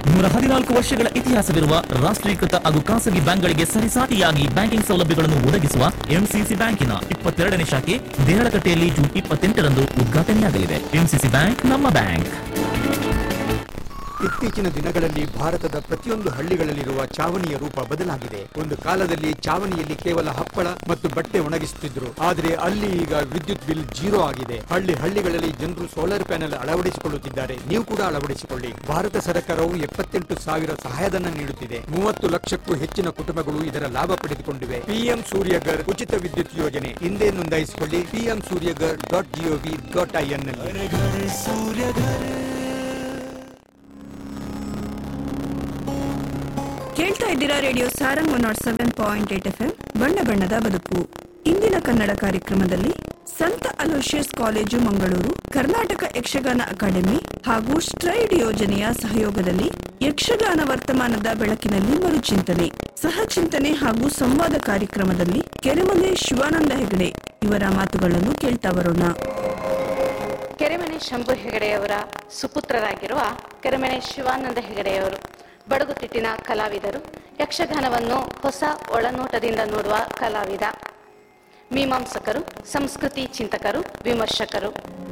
ನೂರ ಹದಿನಾಲ್ಕು ವರ್ಷಗಳ ಇತಿಹಾಸವಿರುವ ರಾಷ್ಟ್ರೀಕೃತ ಹಾಗೂ ಖಾಸಗಿ ಬ್ಯಾಂಕ್ಗಳಿಗೆ ಸರಿಸಾಟಿಯಾಗಿ ಬ್ಯಾಂಕಿಂಗ್ ಸೌಲಭ್ಯಗಳನ್ನು ಒದಗಿಸುವ ಎಂಸಿಸಿ ಬ್ಯಾಂಕಿನ ಇಪ್ಪತ್ತೆರಡನೇ ಶಾಖೆ ದೇರಳಕಟ್ಟೆಯಲ್ಲಿ ಜೂನ್ ಇಪ್ಪತ್ತೆಂಟರಂದು ಉದ್ಘಾಟನೆಯಾಗಲಿದೆ ಎಂಸಿಸಿ ಬ್ಯಾಂಕ್ ನಮ್ಮ ಬ್ಯಾಂಕ್ ಇತ್ತೀಚಿನ ದಿನಗಳಲ್ಲಿ ಭಾರತದ ಪ್ರತಿಯೊಂದು ಹಳ್ಳಿಗಳಲ್ಲಿರುವ ಚಾವಣಿಯ ರೂಪ ಬದಲಾಗಿದೆ ಒಂದು ಕಾಲದಲ್ಲಿ ಚಾವಣಿಯಲ್ಲಿ ಕೇವಲ ಹಪ್ಪಳ ಮತ್ತು ಬಟ್ಟೆ ಒಣಗಿಸುತ್ತಿದ್ರು ಆದರೆ ಅಲ್ಲಿ ಈಗ ವಿದ್ಯುತ್ ಬಿಲ್ ಜೀರೋ ಆಗಿದೆ ಹಳ್ಳಿ ಹಳ್ಳಿಗಳಲ್ಲಿ ಜನರು ಸೋಲಾರ್ ಪ್ಯಾನೆಲ್ ಅಳವಡಿಸಿಕೊಳ್ಳುತ್ತಿದ್ದಾರೆ ನೀವು ಕೂಡ ಅಳವಡಿಸಿಕೊಳ್ಳಿ ಭಾರತ ಸರ್ಕಾರವು ಎಪ್ಪತ್ತೆಂಟು ಸಾವಿರ ಸಹಾಯಧನ ನೀಡುತ್ತಿದೆ ಮೂವತ್ತು ಲಕ್ಷಕ್ಕೂ ಹೆಚ್ಚಿನ ಕುಟುಂಬಗಳು ಇದರ ಲಾಭ ಪಡೆದುಕೊಂಡಿವೆ ಪಿಎಂ ಸೂರ್ಯಗರ್ ಉಚಿತ ವಿದ್ಯುತ್ ಯೋಜನೆ ಹಿಂದೆ ನೋಂದಾಯಿಸಿಕೊಳ್ಳಿ PM Suryaghar dot G O V dot I N ನಲ್ಲಿ ಕೇಳ್ತಾ ಇದ್ದೀರಾ radio Sarang one not seven point eight F M ಬಣ್ಣ ಬಣ್ಣದ ಬದುಕು ಇಂದಿನ ಕನ್ನಡ ಕಾರ್ಯಕ್ರಮದಲ್ಲಿ ಸಂತ Aloysius college Mangaluru Karnataka Yakshagana academy ಹಾಗೂ ಸ್ಟ್ರೈಡ್ ಯೋಜನೆಯ ಸಹಯೋಗದಲ್ಲಿ ಯಕ್ಷಗಾನ ವರ್ತಮಾನದ ಬೆಳಕಿನಲ್ಲಿ ಮರುಚಿಂತನೆ ಸಹಚಿಂತನೆ ಹಾಗೂ ಸಂವಾದ ಕಾರ್ಯಕ್ರಮದಲ್ಲಿ ಕೆರೆಮನೆ ಶಿವಾನಂದ ಹೆಗಡೆ ಇವರ ಮಾತುಗಳನ್ನು ಕೇಳ್ತಾ ಬರೋಣ ಕೆರೆಮನೆ ಶಂಭು ಹೆಗಡೆಯವರ ಸುಪುತ್ರರಾಗಿರುವ ಕೆರೆಮನೆ ಶಿವಾನಂದ ಹೆಗಡೆಯವರು ಬಡಗುತಿಟ್ಟಿನ ಕಲಾವಿದರು ಯಕ್ಷಗಾನವನ್ನು ಹೊಸ ಒಳನೋಟದಿಂದ ನೋಡುವ ಕಲಾವಿದ ಮೀಮಾಂಸಕರು ಸಂಸ್ಕೃತಿ ಚಿಂತಕರು ವಿಮರ್ಶಕರು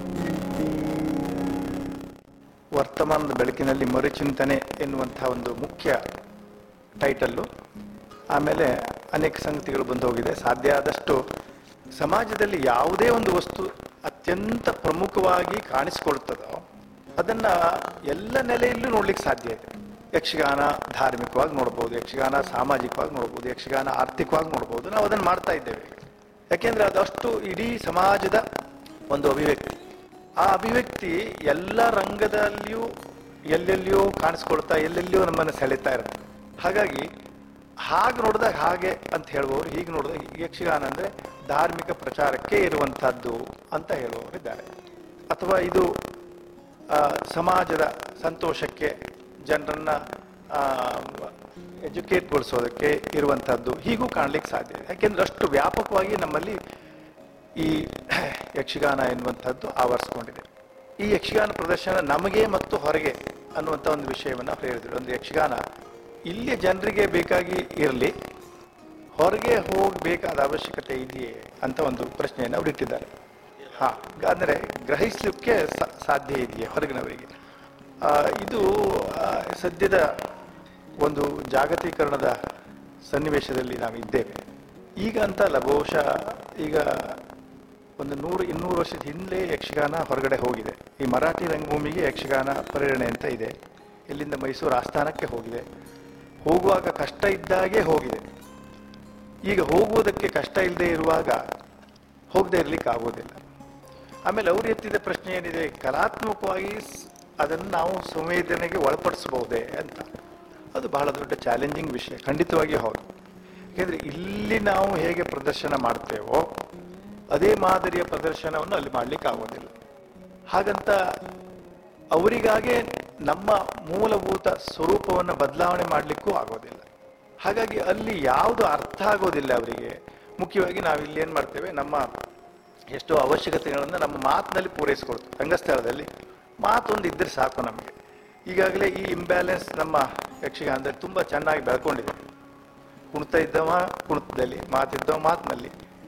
ವರ್ತಮಾನದ ಬೆಳಕಿನಲ್ಲಿ ಮರುಚಿಂತನೆ ಎನ್ನುವಂಥ ಒಂದು ಮುಖ್ಯ ಟೈಟಲ್ಲು ಆಮೇಲೆ ಅನೇಕ ಸಂಗತಿಗಳು ಬಂದು ಹೋಗಿದೆ ಸಾಧ್ಯ ಆದಷ್ಟು ಸಮಾಜದಲ್ಲಿ ಯಾವುದೇ ಒಂದು ವಸ್ತು ಅತ್ಯಂತ ಪ್ರಮುಖವಾಗಿ ಕಾಣಿಸ್ಕೊಳ್ತದೋ ಅದನ್ನ ಎಲ್ಲ ನೆಲೆಯಲ್ಲೂ ನೋಡ್ಲಿಕ್ಕೆ ಸಾಧ್ಯ ಇದೆ ಯಕ್ಷಗಾನ ಧಾರ್ಮಿಕವಾಗಿ ನೋಡ್ಬೋದು ಯಕ್ಷಗಾನ ಸಾಮಾಜಿಕವಾಗಿ ನೋಡ್ಬೋದು ಯಕ್ಷಗಾನ ಆರ್ಥಿಕವಾಗಿ ನೋಡ್ಬೋದು ನಾವು ಅದನ್ನು ಮಾಡ್ತಾ ಇದ್ದೇವೆ ಯಾಕೆಂದ್ರೆ ಅದಷ್ಟು ಇಡೀ ಸಮಾಜದ ಒಂದು ಅಭಿವ್ಯಕ್ತಿ ಆ ಅಭಿವ್ಯಕ್ತಿ ಎಲ್ಲ ರಂಗದಲ್ಲಿಯೂ ಎಲ್ಲೆಲ್ಲಿಯೂ ಕಾಣಿಸ್ಕೊಳ್ತಾ ಎಲ್ಲೆಲ್ಲಿಯೂ ನಮ್ಮನ್ನು ಸೆಳೆತಾ ಇರುತ್ತೆ ಹಾಗಾಗಿ ಹಾಗೆ ನೋಡಿದಾಗ ಹಾಗೆ ಅಂತ ಹೇಳುವವರು ಹೀಗೆ ನೋಡಿದಾಗ ಯಕ್ಷಗಾನ ಅಂದರೆ ಧಾರ್ಮಿಕ ಪ್ರಚಾರಕ್ಕೆ ಇರುವಂಥದ್ದು ಅಂತ ಹೇಳುವವರಿದ್ದಾರೆ ಅಥವಾ ಇದು ಆ, ಸಮಾಜದ ಸಂತೋಷಕ್ಕೆ ಜನರನ್ನ ಎಜುಕೇಟ್ಗೊಳಿಸೋದಕ್ಕೆ ಇರುವಂಥದ್ದು ಹೀಗೂ ಕಾಣಲಿಕ್ಕೆ ಸಾಧ್ಯ ಇದೆ ಯಾಕೆಂದ್ರೆ ಅಷ್ಟು ವ್ಯಾಪಕವಾಗಿ ನಮ್ಮಲ್ಲಿ ಈ ಯಕ್ಷಗಾನ ಎನ್ನುವಂಥದ್ದು ಆವರಿಸ್ಕೊಂಡಿದೆ ಈ ಯಕ್ಷಗಾನ ಪ್ರದರ್ಶನ ನಮಗೆ ಮತ್ತು ಹೊರಗೆ ಅನ್ನುವಂಥ ಒಂದು ವಿಷಯವನ್ನು ಅವ್ರು ಹೇಳಿದ್ರು ಒಂದು ಯಕ್ಷಗಾನ ಇಲ್ಲಿ ಜನರಿಗೆ ಬೇಕಾಗಿ ಇರಲಿ ಹೊರಗೆ ಹೋಗಬೇಕಾದ ಅವಶ್ಯಕತೆ ಇದೆಯೇ ಅಂತ ಒಂದು ಪ್ರಶ್ನೆಯನ್ನು ಅವರು ಇಟ್ಟಿದ್ದಾರೆ ಹಾ ಅಂದರೆ ಗ್ರಹಿಸಲಿಕ್ಕೆ ಸಾ- ಸಾಧ್ಯ ಇದೆಯೇ ಹೊರಗಿನವರಿಗೆ ಆ, ಇದು ಆ, ಸದ್ಯದ ಒಂದು ಜಾಗತೀಕರಣದ ಸನ್ನಿವೇಶದಲ್ಲಿ ನಾವು ಇದ್ದೇವೆ ಈಗ ಅಂತಲ್ಲ ಬಹುಶಃ ಈಗ ಒಂದು ನೂರು ಇನ್ನೂರು ವರ್ಷದ ಹಿಂದೆ ಯಕ್ಷಗಾನ ಹೊರಗಡೆ ಹೋಗಿದೆ ಈ ಮರಾಠಿ ರಂಗಭೂಮಿಗೆ ಯಕ್ಷಗಾನ ಪ್ರೇರಣೆ ಅಂತ ಇದೆ ಇಲ್ಲಿಂದ ಮೈಸೂರು ಆಸ್ಥಾನಕ್ಕೆ ಹೋಗಿದೆ ಹೋಗುವಾಗ ಕಷ್ಟ ಇದ್ದಾಗೆ ಹೋಗಿದೆ ಈಗ ಹೋಗುವುದಕ್ಕೆ ಕಷ್ಟ ಇಲ್ಲದೆ ಇರುವಾಗ ಹೋಗದೆ ಇರ್ಲಿಕ್ಕೆ ಆಗೋದಿಲ್ಲ ಆಮೇಲೆ ಅವ್ರು ಎತ್ತಿದ ಪ್ರಶ್ನೆ ಏನಿದೆ ಕಲಾತ್ಮಕವಾಗಿ ಸ್- ಅದನ್ನು ನಾವು ಸಂವೇದನೆಗೆ ಒಳಪಡಿಸಬಹುದೇ ಅಂತ ಅದು ಬಹಳ ದೊಡ್ಡ ಚಾಲೆಂಜಿಂಗ್ ವಿಷಯ ಖಂಡಿತವಾಗಿಯೂ ಹೌದು ಯಾಕೆಂದ್ರೆ ಇಲ್ಲಿ ನಾವು ಹೇಗೆ ಪ್ರದರ್ಶನ ಮಾಡ್ತೇವೋ ಅದೇ ಮಾದರಿಯ ಪ್ರದರ್ಶನವನ್ನು ಅಲ್ಲಿ ಮಾಡ್ಲಿಕ್ಕೆ ಆಗೋದಿಲ್ಲ ಹಾಗಂತ ಅವರಿಗಾಗೆ ನಮ್ಮ ಮೂಲಭೂತ ಸ್ವರೂಪವನ್ನು ಬದಲಾವಣೆ ಮಾಡಲಿಕ್ಕೂ ಆಗೋದಿಲ್ಲ ಹಾಗಾಗಿ ಅಲ್ಲಿ ಯಾವುದು ಅರ್ಥ ಆಗೋದಿಲ್ಲ ಅವರಿಗೆ ಮುಖ್ಯವಾಗಿ ನಾವು ಇಲ್ಲಿ ಏನು ಮಾಡ್ತೇವೆ ನಮ್ಮ ಎಷ್ಟೋ ಅವಶ್ಯಕತೆಗಳನ್ನು ನಮ್ಮ ಮಾತಿನಲ್ಲಿ ಪೂರೈಸ್ಕೊಳ್ತೇವೆ ರಂಗಸ್ಥಳದಲ್ಲಿ ಮಾತೊಂದು ಇದ್ರೆ ಸಾಕು ನಮಗೆ ಈಗಾಗಲೇ ಈ ಇಂಬ್ಯಾಲೆನ್ಸ್ ನಮ್ಮ ಯಕ್ಷಗಾನದಲ್ಲಿ ತುಂಬ ಚೆನ್ನಾಗಿ ಬೆಳ್ಕೊಂಡಿದೆ ಕುಣಿತ ಇದ್ದವ ಕುಣಿತದಲ್ಲಿ ಮಾತಿದ್ದವ ಮಾತಿನಲ್ಲಿ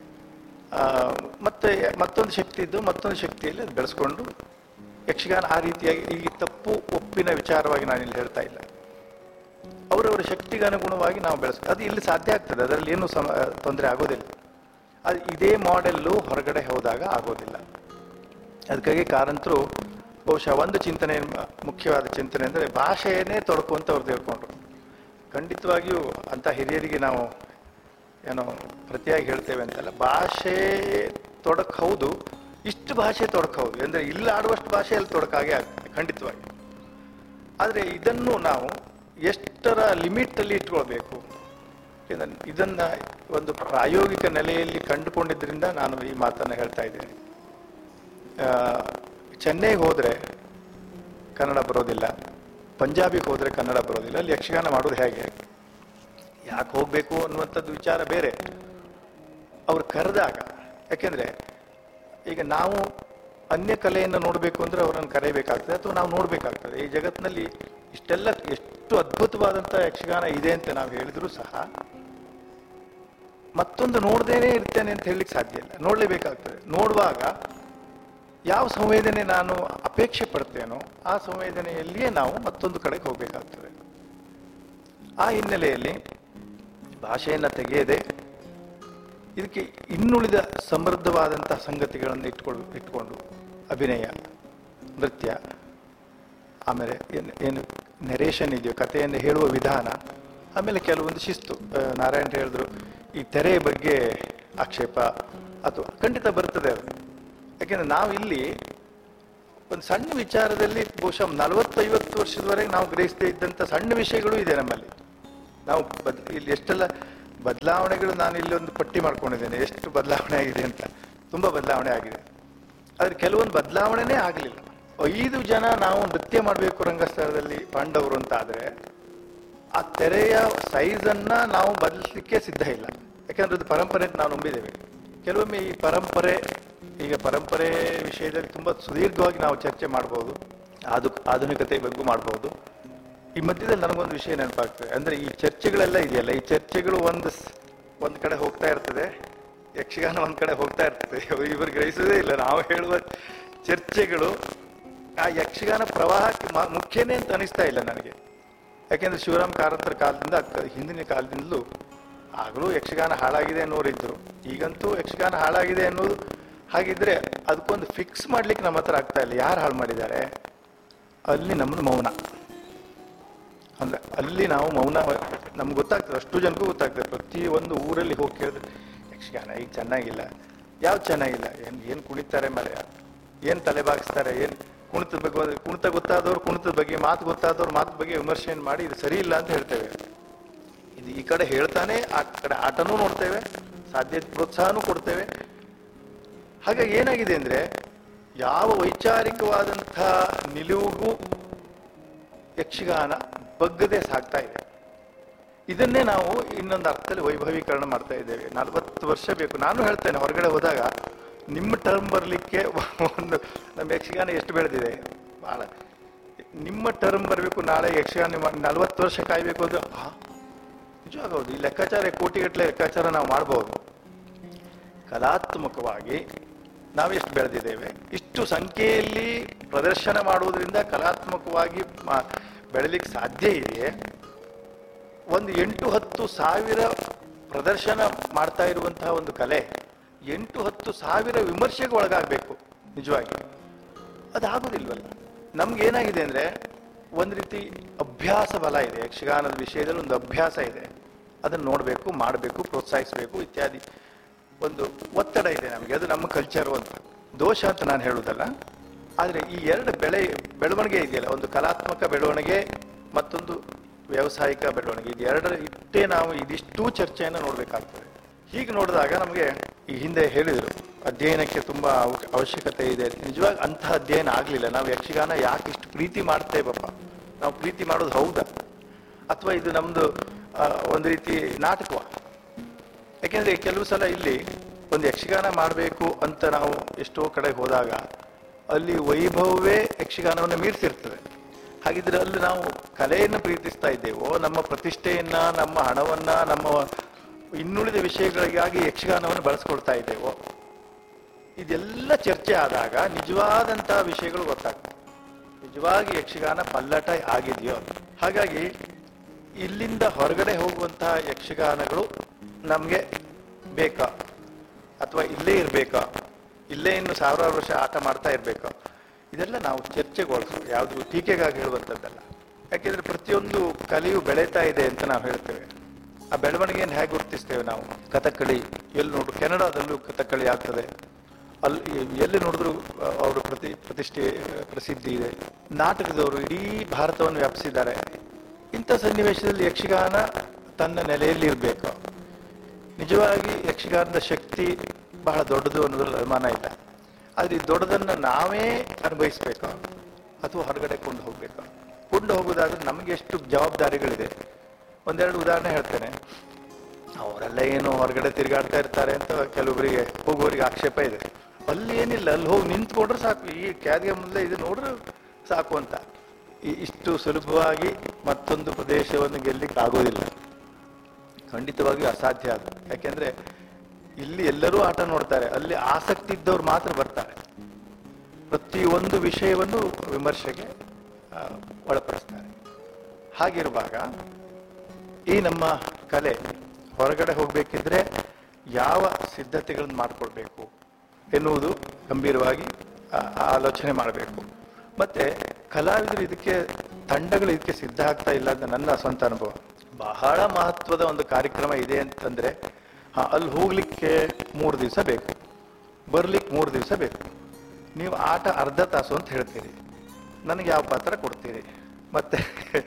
ಆ, ಮತ್ತೆ ಮತ್ತೊಂದು ಶಕ್ತಿ ಇದ್ದು ಮತ್ತೊಂದು ಶಕ್ತಿಯಲ್ಲಿ ಅದು ಬೆಳೆಸ್ಕೊಂಡು ಯಕ್ಷಗಾನ ಆ ರೀತಿಯಾಗಿ ಈ ತಪ್ಪು ಒಪ್ಪಿನ ವಿಚಾರವಾಗಿ ನಾನು ಇಲ್ಲಿ ಹೇಳ್ತಾ ಇಲ್ಲ ಅವರವರ ಶಕ್ತಿಗೆ ಅನುಗುಣವಾಗಿ ನಾವು ಬೆಳೆಸ್ ಅದು ಇಲ್ಲಿ ಸಾಧ್ಯ ಆಗ್ತದೆ ಅದರಲ್ಲಿ ಏನು ಸಮ ತೊಂದರೆ ಆಗೋದಿಲ್ಲ ಅದು ಇದೇ ಮಾಡೆಲ್ಲು ಹೊರಗಡೆ ಹೋದಾಗ ಆಗೋದಿಲ್ಲ ಅದಕ್ಕಾಗಿ ಕಾರಂತರು ಬಹುಶಃ ಒಂದು ಚಿಂತನೆ ಮ- ಮುಖ್ಯವಾದ ಚಿಂತನೆ ಅಂದರೆ ಭಾಷೆಯನ್ನೇ ತೊಡಕು ಅಂತ ಅವ್ರು ತಿಳ್ಕೊಂಡ್ರು ಖಂಡಿತವಾಗಿಯೂ ಅಂತ ಹಿರಿಯರಿಗೆ ನಾವು ಏನೋ ಪ್ರತಿಯಾಗಿ ಹೇಳ್ತೇವೆ ಅಂತಲ್ಲ ಭಾಷೆ ತೊಡಕ್ ಹೌದು ಇಷ್ಟು ಭಾಷೆ ತೊಡಕ್ ಹೌದು ಅಂದರೆ ಇಲ್ಲಿ ಆಡುವಷ್ಟು ಭಾಷೆ ಅಲ್ಲಿ ತೊಡಕಾಗೆ ಆಗ್ತದೆ ಖಂಡಿತವಾಗಿ ಆದರೆ ಇದನ್ನು ನಾವು ಎಷ್ಟರ ಲಿಮಿಟಲ್ಲಿ ಇಟ್ಕೊಳ್ಬೇಕು ಇದನ್ನ ಇದನ್ನ ಒಂದು ಪ್ರಾಯೋಗಿಕ ನೆಲೆಯಲ್ಲಿ ಕಂಡುಕೊಂಡಿದ್ದರಿಂದ ನಾನು ಈ ಮಾತನ್ನು ಹೇಳ್ತಾ ಇದ್ದೀನಿ ಆ, ಚೆನ್ನೈಗೆ ಹೋದರೆ ಕನ್ನಡ ಬರೋದಿಲ್ಲ ಪಂಜಾಬಿಗೆ ಹೋದರೆ ಕನ್ನಡ ಬರೋದಿಲ್ಲ ಅಲ್ಲಿ ಯಕ್ಷಗಾನ ಮಾಡೋದು ಹೇಗೆ ಯಾಕೆ ಹೋಗಬೇಕು ಅನ್ನುವಂಥದ್ದು ವಿಚಾರ ಬೇರೆ ಅವ್ರು ಕರೆದಾಗ ಯಾಕೆಂದ್ರೆ ಈಗ ನಾವು ಅನ್ಯ ಕಲೆಯನ್ನು ನೋಡಬೇಕು ಅಂದ್ರೆ ಅವರನ್ನು ಕರೆಯಬೇಕಾಗ್ತದೆ ಅಥವಾ ನಾವು ನೋಡಬೇಕಾಗ್ತದೆ ಈ ಜಗತ್ತಿನಲ್ಲಿ ಇಷ್ಟೆಲ್ಲ ಎಷ್ಟು ಅದ್ಭುತವಾದಂಥ ಯಕ್ಷಗಾನ ಇದೆ ಅಂತ ನಾವು ಹೇಳಿದ್ರು ಸಹ ಮತ್ತೊಂದು ನೋಡ್ದೇನೆ ಇರ್ತೇನೆ ಅಂತ ಹೇಳಲಿಕ್ಕೆ ಸಾಧ್ಯ ಇಲ್ಲ ನೋಡಲೇಬೇಕಾಗ್ತದೆ ನೋಡುವಾಗ ಯಾವ ಸಂವೇದನೆ ನಾನು ಅಪೇಕ್ಷೆ ಪಡ್ತೇನೋ ಆ ಸಂವೇದನೆಯಲ್ಲಿಯೇ ನಾವು ಮತ್ತೊಂದು ಕಡೆಗೆ ಹೋಗಬೇಕಾಗ್ತದೆ ಆ ಹಿನ್ನೆಲೆಯಲ್ಲಿ ಭಾಷೆಯನ್ನು ತೆಗೆಯದೆ ಇದಕ್ಕೆ ಇನ್ನುಳಿದ ಸಮೃದ್ಧವಾದಂತಹ ಸಂಗತಿಗಳನ್ನು ಇಟ್ಕೊಂಡು ಇಟ್ಕೊಂಡು ಅಭಿನಯ ನೃತ್ಯ ಆಮೇಲೆ ಏನು ಏನು ನೆರೇಷನ್ ಇದೆಯೋ ಕಥೆಯನ್ನು ಹೇಳುವ ವಿಧಾನ ಆಮೇಲೆ ಕೆಲವೊಂದು ಶಿಸ್ತು ಆ, ನಾರಾಯಣ್ ಹೇಳಿದ್ರು ಈ ತೆರೆಯ ಬಗ್ಗೆ ಆಕ್ಷೇಪ ಅಥವಾ ಖಂಡಿತ ಬರ್ತದೆ ಅದು ಯಾಕೆಂದ್ರೆ ನಾವು ಇಲ್ಲಿ ಒಂದು ಸಣ್ಣ ವಿಚಾರದಲ್ಲಿ ಬಹುಶಃ ನಲವತ್ತೈವತ್ತು ವರ್ಷದವರೆಗೆ ನಾವು ಗ್ರಹಿಸದೇ ಇದ್ದಂಥ ಸಣ್ಣ ವಿಷಯಗಳು ಇದೆ ನಮ್ಮಲ್ಲಿ ನಾವು ಬದ್ ಇಲ್ಲಿ ಎಷ್ಟೆಲ್ಲ ಬದಲಾವಣೆಗಳು ನಾನು ಇಲ್ಲಿ ಒಂದು ಪಟ್ಟಿ ಮಾಡ್ಕೊಂಡಿದ್ದೇನೆ ಎಷ್ಟು ಬದಲಾವಣೆ ಆಗಿದೆ ಅಂತ ತುಂಬ ಬದಲಾವಣೆ ಆಗಿದೆ ಆದ್ರೆ ಕೆಲವೊಂದು ಬದಲಾವಣೆನೇ ಆಗಲಿಲ್ಲ ಐದು ಜನ ನಾವು ನೃತ್ಯ ಮಾಡಬೇಕು ರಂಗಸ್ಥಳದಲ್ಲಿ ಪಾಂಡವರು ಅಂತ ಆದ್ರೆ ಆ ತೆರೆಯ ಸೈಜನ್ನ ನಾವು ಬದಲಿಸಲಿಕ್ಕೆ ಸಿದ್ಧ ಇಲ್ಲ ಯಾಕಂದ್ರೆ ಅದು ಪರಂಪರೆ ಅಂತ ನಾವು ನಂಬಿದ್ದೇವೆ ಕೆಲವೊಮ್ಮೆ ಈ ಪರಂಪರೆ ಈಗ ಪರಂಪರೆ ವಿಷಯದಲ್ಲಿ ತುಂಬಾ ಸುದೀರ್ಘವಾಗಿ ನಾವು ಚರ್ಚೆ ಮಾಡ್ಬೋದು ಆದು ಆಧುನಿಕತೆ ಬಗ್ಗೆ ಮಾಡ್ಬೋದು ಈ ಮಧ್ಯದಲ್ಲಿ ನನಗೊಂದು ವಿಷಯ ನೆನಪಾಗ್ತದೆ ಅಂದ್ರೆ ಈ ಚರ್ಚೆಗಳೆಲ್ಲ ಇದೆಯಲ್ಲ ಈ ಚರ್ಚೆಗಳು ಒಂದು ಸ್- ಒಂದ್ ಕಡೆ ಹೋಗ್ತಾ ಇರ್ತದೆ ಯಕ್ಷಗಾನ ಒಂದ್ ಕಡೆ ಹೋಗ್ತಾ ಇರ್ತದೆ ಇವರು ಗ್ರಹಿಸೋದೇ ಇಲ್ಲ ನಾವು ಹೇಳುವ ಚರ್ಚೆಗಳು ಆ ಯಕ್ಷಗಾನ ಪ್ರವಾಹಕ್ಕೆ ಮ- ಮುಖ್ಯನೇ ಅಂತ ಅನಿಸ್ತಾ ಇಲ್ಲ ನನಗೆ ಯಾಕೆಂದ್ರೆ ಶಿವರಾಮ್ ಕಾರಂತರ ಕಾಲದಿಂದ ಅಕ್ಕ- ಹಿಂದಿನ ಕಾಲದಿಂದಲೂ ಆಗಲೂ ಯಕ್ಷಗಾನ ಹಾಳಾಗಿದೆ ಅನ್ನೋರು ಇದ್ರು ಈಗಂತೂ ಯಕ್ಷಗಾನ ಹಾಳಾಗಿದೆ ಅನ್ನೋದು ಹಾಗಿದ್ರೆ ಅದಕ್ಕೊಂದು ಫಿಕ್ಸ್ ಮಾಡ್ಲಿಕ್ಕೆ ನಮ್ಮ ಹತ್ರ ಆಗ್ತಾ ಇಲ್ಲ ಯಾರು ಹಾಳು ಮಾಡಿದ್ದಾರೆ ಅಲ್ಲಿ ನಮ್ಮದು ಮೌನ ಅಂದ್ರೆ ಅಲ್ಲಿ ನಾವು ಮೌನ ನಮ್ಗೆ ಗೊತ್ತಾಗ್ತದೆ ಅಷ್ಟು ಜನಕ್ಕೂ ಗೊತ್ತಾಗ್ತದೆ ಪ್ರತಿ ಒಂದು ಊರಲ್ಲಿ ಹೋಗಿ ಕೇಳಿದ್ರೆ ಯಕ್ಷಗಾನ ಈಗ ಚೆನ್ನಾಗಿಲ್ಲ ಯಾವ್ದು ಚೆನ್ನಾಗಿಲ್ಲ ಏನ್ ಏನ್ ಕುಣಿತಾರೆ ಮರೆ ಏನ್ ತಲೆ ಬಾಗಿಸ್ತಾರೆ ಏನ್ ಕುಣಿತದ ಬಗ್ಗೆ ಒಂದು- ಕುಣಿತ ಗೊತ್ತಾದವ್ರು ಕುಣಿತದ ಬಗ್ಗೆ ಮಾತು ಗೊತ್ತಾದವ್ರು ಮಾತು ಬಗ್ಗೆ ವಿಮರ್ಶೆಯನ್ನು ಮಾಡಿ ಇದು ಸರಿ ಇಲ್ಲ ಅಂತ ಹೇಳ್ತೇವೆ ಇದು ಈ ಕಡೆ ಹೇಳ್ತಾನೆ ಆ ಕಡೆ ಆಟನೂ ನೋಡ್ತೇವೆ ಸಾಧ್ಯ ಪ್ರೋತ್ಸಾಹನೂ ಕೊಡ್ತೇವೆ ಹಾಗಾಗಿ ಏನಾಗಿದೆ ಅಂದ್ರೆ ಯಾವ ವೈಚಾರಿಕವಾದಂಥ ನಿಲುವಿಗೂ ಯಕ್ಷಗಾನ ಬಗ್ಗದೆ ಸಾಗ್ತಾ ಇದೆ ಇದನ್ನೇ ನಾವು ಇನ್ನೊಂದು ಅರ್ಥದಲ್ಲಿ ವೈಭವೀಕರಣ ಮಾಡ್ತಾ ಇದ್ದೇವೆ ನಲವತ್ತು ವರ್ಷ ಬೇಕು ನಾನು ಹೇಳ್ತೇನೆ ಹೊರಗಡೆ ಹೋದಾಗ ನಿಮ್ಮ ಟರ್ಮ್ ಬರಲಿಕ್ಕೆ ಒಂದು ನಮ್ಮ ಯಕ್ಷಗಾನ ಎಷ್ಟು ಬೆಳೆದಿದೆ ಬಹಳ ನಿಮ್ಮ ಟರ್ಮ್ ಬರಬೇಕು ನಾಳೆ ಯಕ್ಷಗಾನ ನಲವತ್ತು ವರ್ಷ ಕಾಯ್ಬೇಕು ಅಂದ್ರೆ ಆ, ನಿಜವಾಗ ಹೌದು ಈ ಲೆಕ್ಕಾಚಾರ ಕೋಟಿಗಟ್ಟಲೆ ಲೆಕ್ಕಾಚಾರ ನಾವು ಮಾಡಬಹುದು ಕಲಾತ್ಮಕವಾಗಿ ನಾವೆಷ್ಟು ಬೆಳೆದಿದ್ದೇವೆ ಇಷ್ಟು ಸಂಖ್ಯೆಯಲ್ಲಿ ಪ್ರದರ್ಶನ ಮಾಡುವುದರಿಂದ ಕಲಾತ್ಮಕವಾಗಿ ಮಾ- ಬೆಳಲಿಕ್ಕೆ ಸಾಧ್ಯ ಇದೆಯೇ ಒಂದು ಎಂಟು ಹತ್ತು ಸಾವಿರ ಪ್ರದರ್ಶನ ಮಾಡ್ತಾ ಇರುವಂತಹ ಒಂದು ಕಲೆ ಎಂಟು ಹತ್ತು ಸಾವಿರ ವಿಮರ್ಶೆಗೆ ಒಳಗಾಗಬೇಕು ನಿಜವಾಗಿ ಅದಾಗೋದಿಲ್ವಲ್ಲ ನಮ್ಗೆ ಏನಾಗಿದೆ ಅಂದ್ರೆ ಒಂದು ರೀತಿ ಅಭ್ಯಾಸ ಬಲ ಇದೆ ಯಕ್ಷಗಾನದ ವಿಷಯದಲ್ಲಿ ಒಂದು ಅಭ್ಯಾಸ ಇದೆ ಅದನ್ನು ನೋಡಬೇಕು ಮಾಡಬೇಕು ಪ್ರೋತ್ಸಾಹಿಸಬೇಕು ಇತ್ಯಾದಿ ಒಂದು ಒತ್ತಡ ಇದೆ ನಮಗೆ ಅದು ನಮ್ಮ ಕಲ್ಚರು ಅಂತ ದೋಷ ಅಂತ ನಾನು ಹೇಳುವುದಲ್ಲ ಆದರೆ ಈ ಎರಡು ಬೆಳೆ ಬೆಳವಣಿಗೆ ಇದೆಯಲ್ಲ ಒಂದು ಕಲಾತ್ಮಕ ಬೆಳವಣಿಗೆ ಮತ್ತೊಂದು ವ್ಯಾವಸಾಯಿಕ ಬೆಳವಣಿಗೆ ಇದು ಎರಡರ ಇಟ್ಟೇ ನಾವು ಇದಿಷ್ಟು ಚರ್ಚೆಯನ್ನು ನೋಡಬೇಕಾಗ್ತದೆ ಹೀಗೆ ನೋಡಿದಾಗ ನಮಗೆ ಈ ಹಿಂದೆ ಹೇಳಿದರು ಅಧ್ಯಯನಕ್ಕೆ ತುಂಬಾ ಅವ- ಅವಶ್ಯಕತೆ ಇದೆ ನಿಜವಾಗಿ ಅಂತಹ ಅಧ್ಯಯನ ಆಗಲಿಲ್ಲ ನಾವು ಯಕ್ಷಗಾನ ಯಾಕೆ ಇಷ್ಟು ಪ್ರೀತಿ ಮಾಡ್ತೇವಪ್ಪ ನಾವು ಪ್ರೀತಿ ಮಾಡೋದು ಹೌದಾ ಅಥವಾ ಇದು ನಮ್ದು ಆ, ಒಂದು ರೀತಿ ನಾಟಕವ ಯಾಕೆಂದ್ರೆ ಕೆಲವು ಸಲ ಇಲ್ಲಿ ಒಂದು ಯಕ್ಷಗಾನ ಮಾಡಬೇಕು ಅಂತ ನಾವು ಎಷ್ಟೋ ಕಡೆ ಹೋದಾಗ ಅಲ್ಲಿ ವೈಭವವೇ ಯಕ್ಷಗಾನವನ್ನು ಮೀರಿಸಿರ್ತದೆ ಹಾಗಿದ್ರೆ ಅಲ್ಲಿ ನಾವು ಕಲೆಯನ್ನು ಪ್ರೀತಿಸ್ತಾ ಇದ್ದೇವೋ ನಮ್ಮ ಪ್ರತಿಷ್ಠೆಯನ್ನ ನಮ್ಮ ಹಣವನ್ನ ನಮ್ಮ ಇನ್ನುಳಿದ ವಿಷಯಗಳಿಗಾಗಿ ಯಕ್ಷಗಾನವನ್ನು ಬಳಸ್ಕೊಳ್ತಾ ಇದ್ದೇವೋ ಇದೆಲ್ಲ ಚರ್ಚೆ ಆದಾಗ ನಿಜವಾದಂತಹ ವಿಷಯಗಳು ಗೊತ್ತಾಗ್ತವೆ ನಿಜವಾಗಿ ಯಕ್ಷಗಾನ ಪಲ್ಲಟ ಆಗಿದೆಯೋ ಹಾಗಾಗಿ ಇಲ್ಲಿಂದ ಹೊರಗಡೆ ಹೋಗುವಂತಹ ಯಕ್ಷಗಾನಗಳು ನಮಗೆ ಬೇಕಾ ಅಥವಾ ಇಲ್ಲೇ ಇರಬೇಕಾ ಇಲ್ಲೇ ಇನ್ನು ಸಾವಿರಾರು ವರ್ಷ ಆಟ ಮಾಡ್ತಾ ಇರಬೇಕಾ ಇದೆಲ್ಲ ನಾವು ಚರ್ಚೆಗೊಳಿಸು ಯಾವುದು ಟೀಕೆಗಾಗಿ ಹೇಳುವಂಥದ್ದಲ್ಲ ಯಾಕೆಂದ್ರೆ ಪ್ರತಿಯೊಂದು ಕಲೆಯು ಬೆಳೀತಾ ಇದೆ ಅಂತ ನಾವು ಹೇಳ್ತೇವೆ ಆ ಬೆಳವಣಿಗೆಯನ್ನು ಹೇಗೆ ಗುರುತಿಸ್ತೇವೆ ನಾವು ಕಥಕ್ಕಳಿ ಎಲ್ಲಿ ನೋಡು ಕೆನಡಾದಲ್ಲೂ ಕಥಕ್ಕಳಿ ಆಗ್ತದೆ ಅಲ್ಲಿ ಎಲ್ಲಿ ನೋಡಿದ್ರು ಅವರು ಪ್ರತಿ ಪ್ರತಿಷ್ಠೆ ಪ್ರಸಿದ್ಧಿ ಇದೆ ನಾಟಕದವರು ಇಡೀ ಭಾರತವನ್ನು ವ್ಯಾಪಿಸಿದ್ದಾರೆ ಇಂಥ ಸನ್ನಿವೇಶದಲ್ಲಿ ಯಕ್ಷಗಾನ ತನ್ನ ನೆಲೆಯಲ್ಲಿ ಇರಬೇಕು ನಿಜವಾಗಿ ಯಕ್ಷಗಾನದ ಶಕ್ತಿ ಬಹಳ ದೊಡ್ಡದು ಅನ್ನೋದ್ರಲ್ಲಿ ಅನುಮಾನ ಇಲ್ಲ ಆದ್ರೆ ಈ ದೊಡ್ಡದನ್ನ ನಾವೇ ಅನುಭವಿಸ್ಬೇಕು ಅಥವಾ ಹೊರಗಡೆ ಕೊಂಡು ಹೋಗ್ಬೇಕು ಕೊಂಡು ಹೋಗೋದಾದ್ರೆ ನಮಗೆ ಎಷ್ಟು ಜವಾಬ್ದಾರಿಗಳಿದೆ ಒಂದೆರಡು ಉದಾಹರಣೆ ಹೇಳ್ತೇನೆ ಅವರೆಲ್ಲ ಏನು ಹೊರಗಡೆ ತಿರುಗಾಡ್ತಾ ಇರ್ತಾರೆ ಅಂತ ಕೆಲವೊಬ್ಬರಿಗೆ ಹೋಗೋರಿಗೆ ಆಕ್ಷೇಪ ಇದೆ ಅಲ್ಲಿ ಏನಿಲ್ಲ ಅಲ್ಲಿ ಹೋಗಿ ನಿಂತ್ಕೊಂಡ್ರೆ ಸಾಕು ಈ ಕ್ಯಾದಿಗೆ ಮುಂದೆ ಇದು ನೋಡ್ರೆ ಸಾಕು ಅಂತ ಇ- ಇಷ್ಟು ಸುಲಭವಾಗಿ ಮತ್ತೊಂದು ಪ್ರದೇಶವನ್ನು ಗೆಲ್ಲಿಕ್ಕೆ ಆಗೋದಿಲ್ಲ ಖಂಡಿತವಾಗಿಯೂ ಅಸಾಧ್ಯ ಅದು ಯಾಕೆಂದ್ರೆ ಇಲ್ಲಿ ಎಲ್ಲರೂ ಆಟ ನೋಡ್ತಾರೆ ಅಲ್ಲಿ ಆಸಕ್ತಿ ಇದ್ದವ್ರು ಮಾತ್ರ ಬರ್ತಾರೆ ಪ್ರತಿಯೊಂದು ವಿಷಯವನ್ನು ವಿಮರ್ಶೆಗೆ ಆ, ಒಳಪಡಿಸ್ತಾರೆ ಹಾಗಿರುವಾಗ ಈ ನಮ್ಮ ಕಲೆ ಹೊರಗಡೆ ಹೋಗ್ಬೇಕಿದ್ರೆ ಯಾವ ಸಿದ್ಧತೆಗಳನ್ನು ಮಾಡಿಕೊಳ್ಬೇಕು ಎನ್ನುವುದು ಗಂಭೀರವಾಗಿ ಆ, ಆಲೋಚನೆ ಮಾಡಬೇಕು ಮತ್ತೆ ಕಲಾವಿದರು ಇದಕ್ಕೆ ತಂಡಗಳು ಇದಕ್ಕೆ ಸಿದ್ಧ ಆಗ್ತಾ ಇಲ್ಲ ಅಂತ ನನ್ನ ಸ್ವಂತ ಅನುಭವ ಬಹಳ ಮಹತ್ವದ ಒಂದು ಕಾರ್ಯಕ್ರಮ ಇದೆ ಅಂತಂದ್ರೆ ಆ, ಅಲ್ಲಿ ಹೋಗ್ಲಿಕ್ಕೆ ಮೂರು ದಿವಸ ಬೇಕು ಬರ್ಲಿಕ್ಕೆ ಮೂರು ದಿವಸ ಬೇಕು ನೀವು ಆಟ ಅರ್ಧ ತಾಸು ಅಂತ ಹೇಳ್ತೀರಿ ನನಗೆ ಯಾವ ಪಾತ್ರ ಕೊಡ್ತೀರಿ ಮತ್ತೆ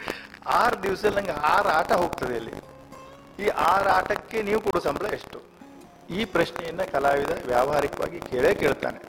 ಆರು ದಿವಸದಲ್ಲಿ ನಂಗೆ ಆರು ಆಟ ಹೋಗ್ತದೆ ಅಲ್ಲಿ ಈ ಆರು ಆಟಕ್ಕೆ ನೀವು ಕೊಡೋ ಸಂಬಳ ಎಷ್ಟು ಈ ಪ್ರಶ್ನೆಯನ್ನ ಕಲಾವಿದ ವ್ಯಾವಹಾರಿಕವಾಗಿ ಕೇಳೇ ಕೇಳ್ತಾನೆ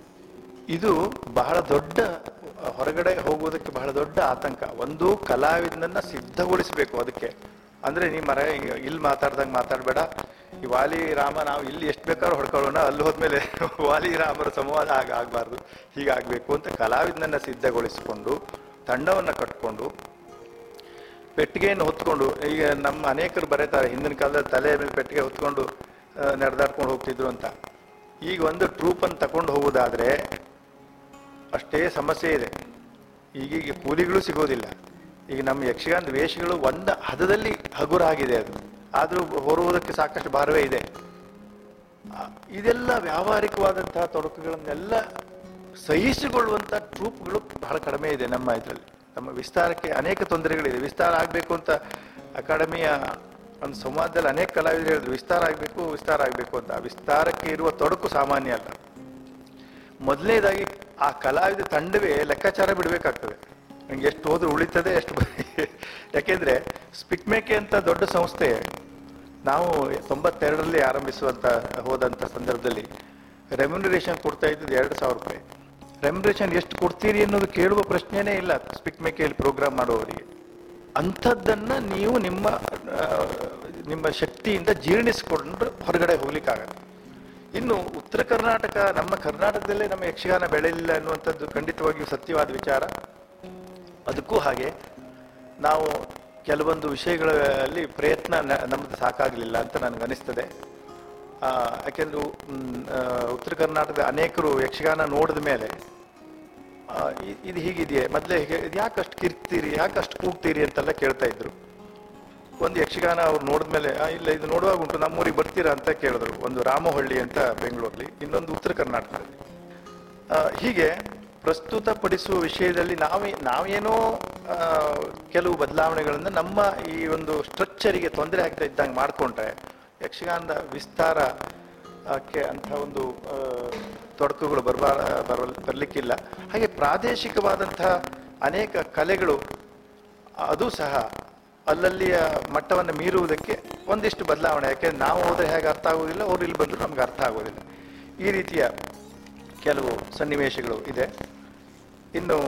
ಇದು ಬಹಳ ದೊಡ್ಡ ಹೊರಗಡೆ ಹೋಗುವುದಕ್ಕೆ ಬಹಳ ದೊಡ್ಡ ಆತಂಕ ಒಂದು ಕಲಾವಿದನನ್ನ ಸಿದ್ಧಗೊಳಿಸಬೇಕು ಅದಕ್ಕೆ ಅಂದ್ರೆ ನೀ ಮರ ಇಲ್ಲಿ ಮಾತಾಡ್ದಂಗೆ ಮಾತಾಡಬೇಡ ಈ ವಾಲಿ ರಾಮ ನಾವು ಇಲ್ಲಿ ಎಷ್ಟು ಬೇಕಾದ್ರೂ ಹೊಡ್ಕೊಳ್ಳೋಣ ಅಲ್ಲಿ ಹೋದ್ಮೇಲೆ ವಾಲಿ ರಾಮರ ಸಂವಾದ ಆಗ ಆಗ್ಬಾರ್ದು ಹೀಗಾಗ್ಬೇಕು ಅಂತ ಕಲಾವಿದನನ್ನ ಸಿದ್ಧಗೊಳಿಸಿಕೊಂಡು ತಂಡವನ್ನ ಕಟ್ಕೊಂಡು ಪೆಟ್ಟಿಗೆಯನ್ನು ಹೊತ್ಕೊಂಡು ಈಗ ನಮ್ಮ ಅನೇಕರು ಬರೀತಾರೆ ಹಿಂದಿನ ಕಾಲದಲ್ಲಿ ತಲೆ ಮೇಲೆ ಪೆಟ್ಟಿಗೆ ಹೊತ್ಕೊಂಡು ನಡೆದಾಡ್ಕೊಂಡು ಹೋಗ್ತಿದ್ರು ಅಂತ ಈಗ ಒಂದು ಟ್ರೂಪ್ ಅನ್ನು ತಕೊಂಡು ಹೋಗುವುದಾದ್ರೆ ಅಷ್ಟೇ ಸಮಸ್ಯೆ ಇದೆ ಈಗೀಗ ಕೂಲಿಗಳು ಸಿಗೋದಿಲ್ಲ ಈಗ ನಮ್ಮ ಯಕ್ಷಗಾನದ ವೇಷಗಳು ಒಂದ ಹದದಲ್ಲಿ ಹಗುರ ಆಗಿದೆ ಅದು ಆದ್ರೂ ಹೊರುವುದಕ್ಕೆ ಸಾಕಷ್ಟು ಭಾರವೇ ಇದೆ ಆ, ಇದೆಲ್ಲ ವ್ಯಾವಹಾರಿಕವಾದಂತಹ ತೊಡಕುಗಳನ್ನೆಲ್ಲ ಸಹಿಸಿಕೊಳ್ಳುವಂತ ಟ್ರೂಪ್ಗಳು ಬಹಳ ಕಡಿಮೆ ಇದೆ ನಮ್ಮ ಇದರಲ್ಲಿ ನಮ್ಮ ವಿಸ್ತಾರಕ್ಕೆ ಅನೇಕ ತೊಂದರೆಗಳಿದೆ ವಿಸ್ತಾರ ಆಗಬೇಕು ಅಂತ ಅಕಾಡೆಮಿಯ ಒಂದು ಸಂವಾದದಲ್ಲಿ ಅನೇಕ ಕಲಾವಿದರು ಹೇಳಿದ್ರು ವಿಸ್ತಾರ ಆಗಬೇಕು ವಿಸ್ತಾರ ಆಗಬೇಕು ಅಂತ ಆ ವಿಸ್ತಾರಕ್ಕೆ ಇರುವ ತೊಡಕು ಸಾಮಾನ್ಯ ಅಲ್ಲ ಮೊದಲನೇದಾಗಿ ಆ ಕಲಾವಿದ ತಂಡವೇ ಲೆಕ್ಕಾಚಾರ ಬಿಡಬೇಕಾಗ್ತದೆ ನಂಗೆ ಎಷ್ಟು ಹೋದ್ರೆ ಉಳಿತದೆ ಎಷ್ಟು ಬ- ಯಾಕೆಂದ್ರೆ ಸ್ಪಿಕ್ಮೇಕೆ ಅಂತ ದೊಡ್ಡ ಸಂಸ್ಥೆ ನಾವು ತೊಂಬತ್ತೆರಡರಲ್ಲಿ ಆರಂಭಿಸುವಂತ ಹೋದಂತ ಸಂದರ್ಭದಲ್ಲಿ ರೆಮ್ಯುನರೇಷನ್ ಕೊಡ್ತಾ ಇದ್ದದ್ದು ಎರಡು ಸಾವಿರ ರೂಪಾಯಿ ರೆಮ್ಯುನರೇಷನ್ ಎಷ್ಟು ಕೊಡ್ತೀರಿ ಅನ್ನೋದು ಕೇಳುವ ಪ್ರಶ್ನೆನೇ ಇಲ್ಲ ಸ್ಪಿಕ್ ಮೇಕೆಯಲ್ಲಿ ಪ್ರೋಗ್ರಾಮ್ ಮಾಡುವವರಿಗೆ ಅಂಥದ್ದನ್ನ ನೀವು ನಿಮ್ಮ ಆ, ನಿಮ್ಮ ಶಕ್ತಿಯಿಂದ ಜೀರ್ಣಿಸಿಕೊಂಡು ಹೊರಗಡೆ ಹೋಗ್ಲಿಕ್ಕಾಗಲ್ಲ ಇನ್ನು ಉತ್ತರ ಕರ್ನಾಟಕ ನಮ್ಮ ಕರ್ನಾಟಕದಲ್ಲೇ ನಮ್ಮ ಯಕ್ಷಗಾನ ಬೆಳೆಯಲಿಲ್ಲ ಅನ್ನುವಂಥದ್ದು ಖಂಡಿತವಾಗಿಯೂ ಸತ್ಯವಾದ ವಿಚಾರ ಅದಕ್ಕೂ ಹಾಗೆ ನಾವು ಕೆಲವೊಂದು ವಿಷಯಗಳಲ್ಲಿ ಪ್ರಯತ್ನ ನ- ನಮ್ದು ಸಾಕಾಗಲಿಲ್ಲ ಅಂತ ನನಗೆ ಅನಿಸ್ತದೆ ಆ, ಯಾಕೆಂದ್ರೆ ಮ್, ಆ, ಉತ್ತರ ಕರ್ನಾಟಕದ ಅನೇಕರು ಯಕ್ಷಗಾನ ನೋಡಿದ ಮೇಲೆ ಆ, ಇ- ಇದು ಹೀಗಿದೆಯೇ ಮೊದಲೇ ಹೀಗೆ ಇದು ಯಾಕಷ್ಟು ಕಿರ್ತೀರಿ ಯಾಕಷ್ಟು ಕೂಗ್ತೀರಿ ಅಂತೆಲ್ಲ ಕೇಳ್ತಾ ಇದ್ರು ಒಂದು ಯಕ್ಷಗಾನ ಅವ್ರು ನೋಡಿದ್ಮೇಲೆ "ಆ, ಇಲ್ಲ ಇದು ನೋಡುವಾಗ ಉಂಟು ನಮ್ಮೂರಿಗೆ ಬರ್ತೀರಾ ಅಂತ ಕೇಳಿದ್ರು ಒಂದು ರಾಮಹಳ್ಳಿ ಅಂತ ಬೆಂಗಳೂರಲ್ಲಿ ಇನ್ನೊಂದು ಉತ್ತರ ಕರ್ನಾಟಕದಲ್ಲಿ ಆ, ಹೀಗೆ ಪ್ರಸ್ತುತಪಡಿಸುವ ವಿಷಯದಲ್ಲಿ ನಾವೇ ನಾವೇನೋ ಆ, ಕೆಲವು ಬದಲಾವಣೆಗಳನ್ನು ನಮ್ಮ ಈ ಒಂದು ಸ್ಟ್ರಕ್ಚರಿಗೆ ತೊಂದರೆ ಆಗ್ತಾ ಇದ್ದಂಗೆ ಮಾಡಿಕೊಂಡ್ರೆ ಯಕ್ಷಗಾನದ ವಿಸ್ತಾರ ಕ್ಕೆ ಅಂತ ಒಂದು ಆ, ತೊಡಕುಗಳು ಬರಬಾರ ಬರಲ್ ಬರಲಿಕ್ಕಿಲ್ಲ ಹಾಗೆ ಪ್ರಾದೇಶಿಕವಾದಂತಹ ಅನೇಕ ಕಲೆಗಳು ಅದು ಸಹ ಅಲ್ಲಲ್ಲಿಯ ಮಟ್ಟವನ್ನು ಮೀರುವುದಕ್ಕೆ ಒಂದಿಷ್ಟು ಬದಲಾವಣೆ ಯಾಕೆಂದ್ರೆ ನಾವು ಹೋದ್ರೆ ಹೇಗೆ ಅರ್ಥ ಆಗೋದಿಲ್ಲ ಅವ್ರು ಇಲ್ಲಿ ಬಂದರೂ ನಮ್ಗೆ ಅರ್ಥ ಆಗೋದಿಲ್ಲ ಈ ರೀತಿಯ ಕೆಲವು ಸನ್ನಿವೇಶಗಳು ಇದೆ ಇನ್ನು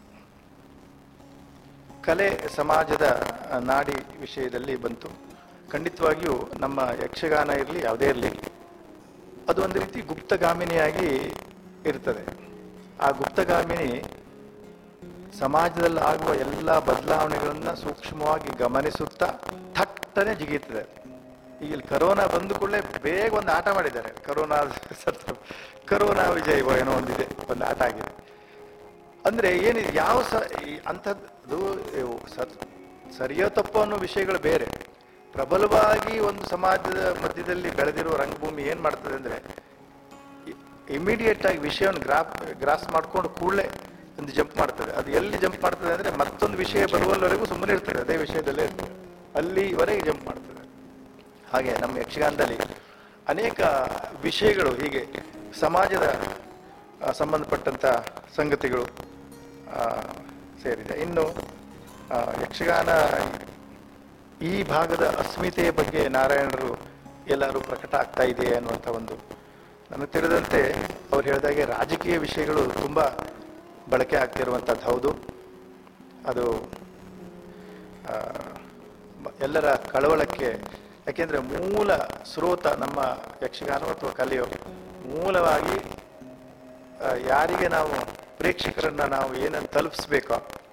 ಕಲೆ ಸಮಾಜದ ಆ, ನಾಡಿ ವಿಷಯದಲ್ಲಿ ಬಂತು ಖಂಡಿತವಾಗಿಯೂ ನಮ್ಮ ಯಕ್ಷಗಾನ ಇರಲಿ ಯಾವುದೇ ಇರಲಿ ಅದು ಒಂದು ರೀತಿ ಗುಪ್ತಗಾಮಿನಿಯಾಗಿ ಇರ್ತದೆ ಆ ಗುಪ್ತಗಾಮಿನಿ ಸಮಾಜದಲ್ಲಿ ಆಗುವ ಎಲ್ಲ ಬದಲಾವಣೆಗಳನ್ನ ಸೂಕ್ಷ್ಮವಾಗಿ ಗಮನಿಸುತ್ತಾ ಥಟ್ಟನೆ ಜಿಗಿಯುತ್ತದೆ ಈಗ ಇಲ್ಲಿ ಕರೋನಾ ಬಂದ ಕೂಡಲೇ ಬೇಗ ಒಂದು ಆಟ ಮಾಡಿದ್ದಾರೆ ಕರೋನಾ ಸತ್ರ ಕರೋನಾ ವಿಜಯ ಏನೋ ಒಂದಿದೆ ಒಂದು ಆಟ ಆಗಿದೆ ಅಂದ್ರೆ ಏನಿದೆ ಯಾವ ಸ ಈ ಅಂಥದ್ದು ಇವು ಸ- ಸರಿಯೋ ತಪ್ಪೋ ಅನ್ನೋ ವಿಷಯಗಳು ಬೇರೆ ಪ್ರಬಲವಾಗಿ ಒಂದು ಸಮಾಜದ ಮಧ್ಯದಲ್ಲಿ ಬೆಳೆದಿರುವ ರಂಗಭೂಮಿ ಏನ್ ಮಾಡ್ತದೆ ಅಂದ್ರೆ ಇಮಿಡಿಯೇಟ್ ಆಗಿ ವಿಷಯವನ್ನು ಗ್ರಾಪ್ ಗ್ರಾಸ್ ಮಾಡ್ಕೊಂಡು ಕೂಡಲೇ ಒಂದು ಜಂಪ್ ಮಾಡ್ತದೆ ಅದು ಎಲ್ಲಿ ಜಂಪ್ ಮಾಡ್ತದೆ ಅಂದ್ರೆ ಮತ್ತೊಂದು ವಿಷಯ ಬರುವಲ್ಲವರೆಗೂ ಸುಮ್ಮನೆ ಇರ್ತದೆ ಅದೇ ವಿಷಯದಲ್ಲೇ ಇರ್ತದೆ ಅಲ್ಲಿವರೆಗೆ ಜಂಪ್ ಮಾಡ್ತದೆ ಹಾಗೆ ನಮ್ಮ ಯಕ್ಷಗಾನದಲ್ಲಿ ಅನೇಕ ವಿಷಯಗಳು ಹೀಗೆ ಸಮಾಜದ ಆ, ಸಂಬಂಧಪಟ್ಟಂತ ಸಂಗತಿಗಳು ಆ, ಸೇರಿದೆ ಇನ್ನು ಆ, ಯಕ್ಷಗಾನ ಈ ಭಾಗದ ಅಸ್ಮಿತೆಯ ಬಗ್ಗೆ ನಾರಾಯಣರು ಎಲ್ಲರೂ ಪ್ರಕಟ ಆಗ್ತಾ ಇದೆ ಅನ್ನುವಂಥ ಒಂದು ನನಗೆ ತಿಳಿದಂತೆ ಅವ್ರು ಹೇಳಿದಾಗೆ ರಾಜಕೀಯ ವಿಷಯಗಳು ತುಂಬಾ ಬಳಕೆ ಆಗ್ತಿರುವಂಥದ್ದು ಹೌದು ಅದು ಆ, ಮ- ಎಲ್ಲರ ಕಳವಳಕ್ಕೆ ಯಾಕೆಂದ್ರೆ ಮೂಲ ಸ್ರೋತ ನಮ್ಮ ಯಕ್ಷಗಾನ ಅಥವಾ ಕಲೆಯು ಮೂಲವಾಗಿ ಆ, ಯಾರಿಗೆ ನಾವು ಪ್ರೇಕ್ಷಕರನ್ನ ನಾವು ಏನನ್ನು ತಲುಪಿಸ್ಬೇಕೋ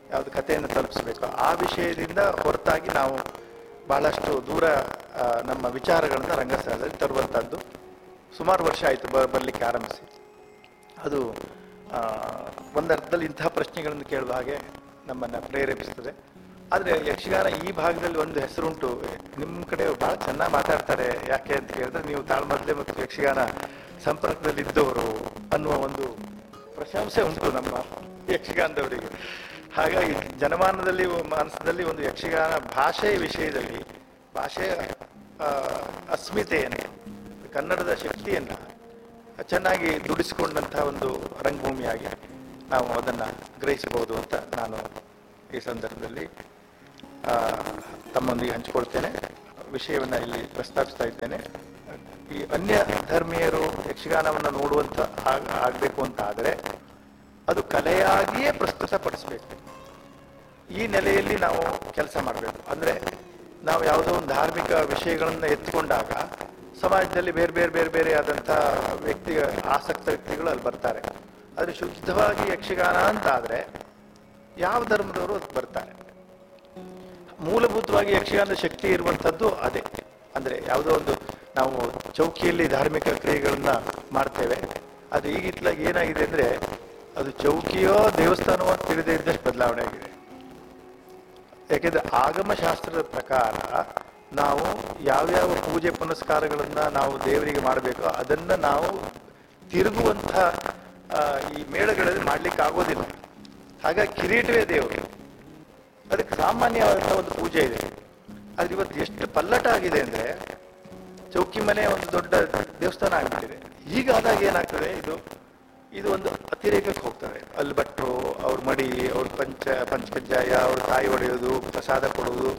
ಯಾವುದು ಕಥೆಯನ್ನು ತಲುಪಿಸಬೇಕು ಆ ವಿಷಯದಿಂದ ಹೊರತಾಗಿ ನಾವು ಬಹಳಷ್ಟು ದೂರ ಆ, ನಮ್ಮ ವಿಚಾರಗಳನ್ನು ರಂಗಸ್ಥಳದಲ್ಲಿ ತರುವಂಥದ್ದು ಸುಮಾರು ವರ್ಷ ಆಯಿತು ಬ ಬರಲಿಕ್ಕೆ ಆರಂಭಿಸಿ ಅದು ಆ, ಒಂದರ್ಥದಲ್ಲಿ ಇಂತಹ ಪ್ರಶ್ನೆಗಳನ್ನು ಕೇಳುವ ಹಾಗೆ ನಮ್ಮನ್ನು ಪ್ರೇರೇಪಿಸ್ತದೆ ಆದರೆ ಯಕ್ಷಗಾನ ಈ ಭಾಗದಲ್ಲಿ ಒಂದು ಹೆಸರುಂಟು ನಿಮ್ಮ ಕಡೆ ಭಾಳ ಚೆನ್ನಾಗಿ ಮಾತಾಡ್ತಾರೆ ಯಾಕೆ ಅಂತ ಹೇಳಿದ್ರೆ ನೀವು ತಾಳ್ಮದ್ಲೆ ಮತ್ತು ಯಕ್ಷಗಾನ ಸಂಪರ್ಕದಲ್ಲಿದ್ದವರು ಅನ್ನುವ ಒಂದು ಪ್ರಶಂಸೆ ಉಂಟು ನಮ್ಮ ಯಕ್ಷಗಾನದವರಿಗೆ ಹಾಗಾಗಿ ಜನಮಾನದಲ್ಲಿ ಮಾನಸದಲ್ಲಿ ಒಂದು ಯಕ್ಷಗಾನ ಭಾಷೆಯ ವಿಷಯದಲ್ಲಿ ಭಾಷೆಯ ಆ, ಅಸ್ಮಿತೆಯನ್ನು ಕನ್ನಡದ ಶಕ್ತಿಯನ್ನು ಚೆನ್ನಾಗಿ ದುಡಿಸಿಕೊಂಡಂತಹ ಒಂದು ರಂಗಭೂಮಿಯಾಗಿ ನಾವು ಅದನ್ನು ಗ್ರಹಿಸಬಹುದು ಅಂತ ನಾನು ಈ ಸಂದರ್ಭದಲ್ಲಿ ಆ, ತಮ್ಮೊಂದಿಗೆ ಹಂಚಿಕೊಳ್ತೇನೆ ವಿಷಯವನ್ನು ಇಲ್ಲಿ ಪ್ರಸ್ತಾಪಿಸ್ತಾ ಇದ್ದೇನೆ ಈ ಅನ್ಯ ಧರ್ಮೀಯರು ಯಕ್ಷಗಾನವನ್ನು ನೋಡುವಂತ ಆಗ್- ಆಗ್ಬೇಕು ಅಂತ ಆದರೆ ಅದು ಕಲೆಯಾಗಿಯೇ ಪ್ರಸ್ತುತಪಡಿಸಬೇಕು ಈ ನೆಲೆಯಲ್ಲಿ ನಾವು ಕೆಲಸ ಮಾಡಬೇಕು ಅಂದ್ರೆ ನಾವು ಯಾವುದೋ ಒಂದು ಧಾರ್ಮಿಕ ವಿಷಯಗಳನ್ನ ಎತ್ತಿಕೊಂಡಾಗ ಸಮಾಜದಲ್ಲಿ ಬೇರೆ ಬೇರೆ ಬೇರೆ ಬೇರೆ ಆದಂಥ ವ್ಯಕ್ತಿ ಆಸಕ್ತ ವ್ಯಕ್ತಿಗಳು ಅಲ್ಲಿ ಬರ್ತಾರೆ ಆದರೆ ಶುದ್ಧವಾಗಿ ಯಕ್ಷಗಾನ ಅಂತ ಆದ್ರೆ ಯಾವ ಧರ್ಮದವರು ಅದು ಬರ್ತಾರೆ ಮೂಲಭೂತವಾಗಿ ಯಕ್ಷಗಾನದ ಶಕ್ತಿ ಇರುವಂಥದ್ದು ಅದೇ ಅಂದ್ರೆ ಯಾವುದೋ ಒಂದು ನಾವು ಚೌಕಿಯಲ್ಲಿ ಧಾರ್ಮಿಕ ಕ್ರಿಯೆಗಳನ್ನ ಮಾಡ್ತೇವೆ ಅದು ಈಗಿತ್ಲಾಗ ಏನಾಗಿದೆ ಅಂದ್ರೆ ಅದು ಚೌಕಿಯೋ ದೇವಸ್ಥಾನವೋ ಅಂತ ತಿಳಿದೇ ಇದ್ದಷ್ಟು ಬದಲಾವಣೆ ಆಗಿದೆ ಯಾಕೆಂದ್ರೆ ಆಗಮ ಶಾಸ್ತ್ರದ ಪ್ರಕಾರ ನಾವು ಯಾವ್ಯಾವ ಪೂಜೆ ಪುನಸ್ಕಾರಗಳನ್ನ ನಾವು ದೇವರಿಗೆ ಮಾಡಬೇಕೋ ಅದನ್ನ ನಾವು ತಿರುಗುವಂಥ ಆ, ಈ ಮೇಳಗಳಲ್ಲಿ ಮಾಡ್ಲಿಕ್ಕೆ ಆಗೋದಿಲ್ಲ ಹಾಗಾಗಿ ಕಿರೀಟವೇ ದೇವರು ಅದಕ್ಕೆ ಸಾಮಾನ್ಯವಾದಂಥ ಒಂದು ಪೂಜೆ ಇದೆ ಆದ್ರೆ ಇವತ್ತು ಎಷ್ಟು ಪಲ್ಲಟ ಆಗಿದೆ ಅಂದ್ರೆ ಚೌಕಿ ಮನೆ ಒಂದು ದೊಡ್ಡ ದೇವಸ್ಥಾನ ಆಗ್ಬಿಟ್ಟಿದೆ ಹೀಗಾದಾಗ ಏನಾಗ್ತದೆ ಇದು ಇದು ಒಂದು ಅತಿರೇಕಕ್ಕೆ ಹೋಗ್ತದೆ ಅಲ್ಲಿ ಭಟ್ರು ಅವ್ರ ಮಡಿ ಅವ್ರ ಪಂಚ ಪಂಚಕಜ್ಜಾಯ ಅವ್ರ ತಾಯಿ ಹೊಡೆಯೋದು ಪ್ರಸಾದ ಕೊಡುವುದು